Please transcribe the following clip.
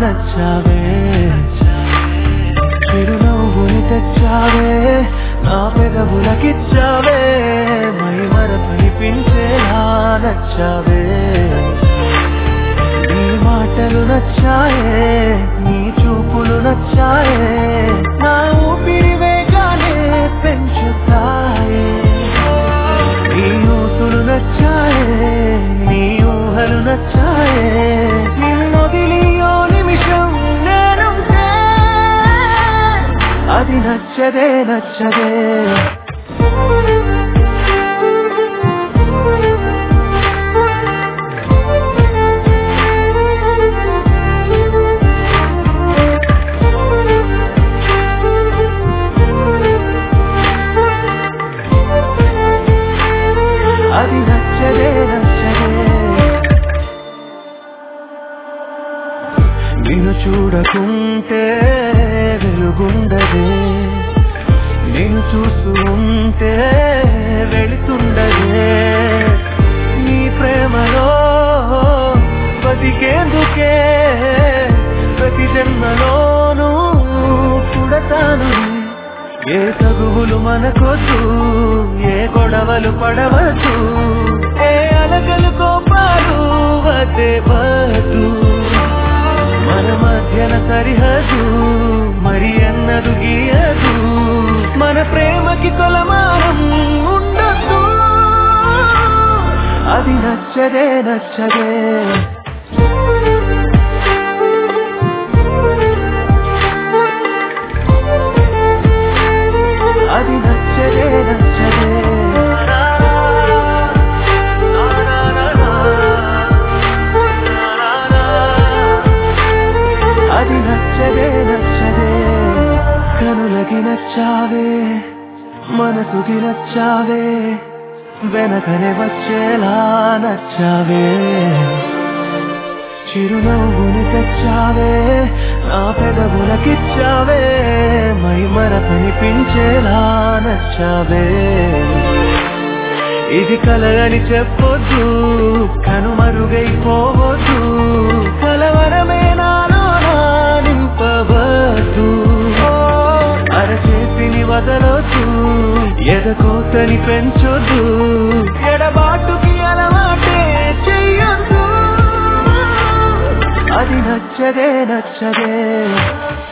నచ్చావే చిరునవ్వుని తెచ్చావే నా పెదవులకిచ్చావే మై మరపినిపించేలా నచ్చావే నీ మాటలు నచ్చాయే నీ చూపులు నచ్చాయే నా ఊపిరి వేగానే పెంచుతాయే నీ ఊసులు నచ్చాయే నీ ఊహలు నచ్చాయే నిన్నొదిలి ఓ నిమిషం నేనుంటే అది నచ్చదే నచ్చదే అది నచ్చదే నచ్చదే నిన్ను చూడకుంటే వెలుగుండదే నేను చూస్తూ ఉంటే వెళుతుండదే నీ ప్రేమలో బతికేందుకే ప్రతి జన్మలోనూ పుడతాను ఏ తగువులు మనకొద్దు ఏ గొడవలు పడవద్దు ఏ అలగలు కోపాలు వద్దే వద్దు మన మధ్యన సరిహద్దు మరి అన్నదు గీయదు మన ప్రేమకి కొలమానం ఉండదు అది నచ్చదే నచ్చదే అది నచ్చదే నచ్చదే అది నచ్చదే నచ్చదే కనులకి నచ్చావే మనసుకి నచ్చావే వెనకనే వచ్చేలా నచ్చావే చిరునవ్వుని తెచ్చావే నా పెదవులకిచ్చావే మై మరపనిపించేలా నచ్చావే ఇది కలగని చెప్పొద్దు కనుమరుగైపోవద్దు కలవరమే నాలో నింపవద్దు అరచేతిని వదలొద్దు ఎదకోతని పెంచొద్దు ఎడబాటుకి అలవాటే చెయ్యొద్దు అది నచ్చదే నచ్చదే